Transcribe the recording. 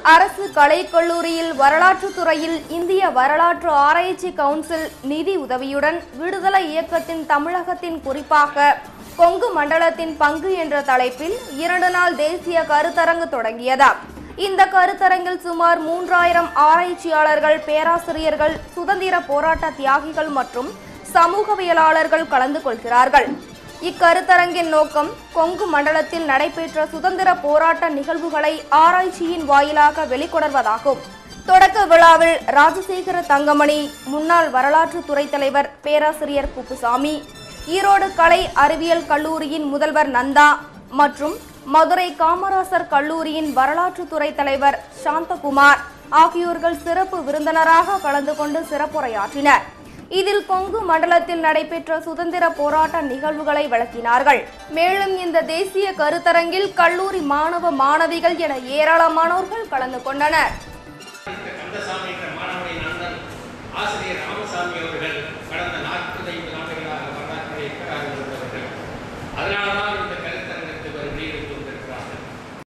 அரசு கலைக்கல்லூரியில் வரலாற்றுத் துறையில் இந்திய வரலாற்று ஆராய்ச்சி கவுன்சில் நிதி உதவியுடன் விடுதலை இயக்கத்தின் தமிழகத்தின் குறிப்பாக கொங்கு மண்டலத்தின் பங்கு என்ற தலைப்பில் இரண்டு நாள் தேசிய கருத்தரங்கு தொடங்கியதா இந்த கருத்தரங்கில் சுமார் மூன்றாயிரம் ஆராய்ச்சியாளர்கள் பேராசிரியர்கள் சுதந்திர போராட்ட தியாகிகள் மற்றும் சமூகவியலாளர்கள் கலந்து கொள்கிறார்கள் இக்கருத்தரங்கின் நோக்கம் கொங்கு மண்டலத்தில் நடைபெற்ற சுதந்திர போராட்ட நிகழ்வுகளை ஆராய்ச்சியின் வாயிலாக வெளிக்கொணர்வதாகும் தொடக்க விழாவில் ராஜசேகர தங்கமணி முன்னாள் வரலாற்று துறை தலைவர் பேராசிரியர் குப்புசாமி ஈரோடு கலை அறிவியல் கல்லூரியின் முதல்வர் நந்தா மற்றும் மதுரை காமராசர் கல்லூரியின் வரலாற்று துறை தலைவர் சாந்தகுமார் ஆகியோர்கள் சிறப்பு விருந்தினராக கலந்து கொண்டு சிறப்புரையாற்றினர் இதில் கொங்கு மண்டலத்தில் நடைபெற்ற சுதந்திர போராட்ட நிகழ்வுகளை விளக்கினார்கள் மேலும் இந்த தேசிய கருத்தரங்கில் கல்லூரி மாணவ மாணவிகள் என ஏராளமானோர்கள் கலந்து கொண்டனர் கந்தசாமி என்ற மாணவனின் அண்ணன் ஆசிரியர் ராமசாமி அவர்கள் கடந்த நாற்பது ஐந்து நாட்களாக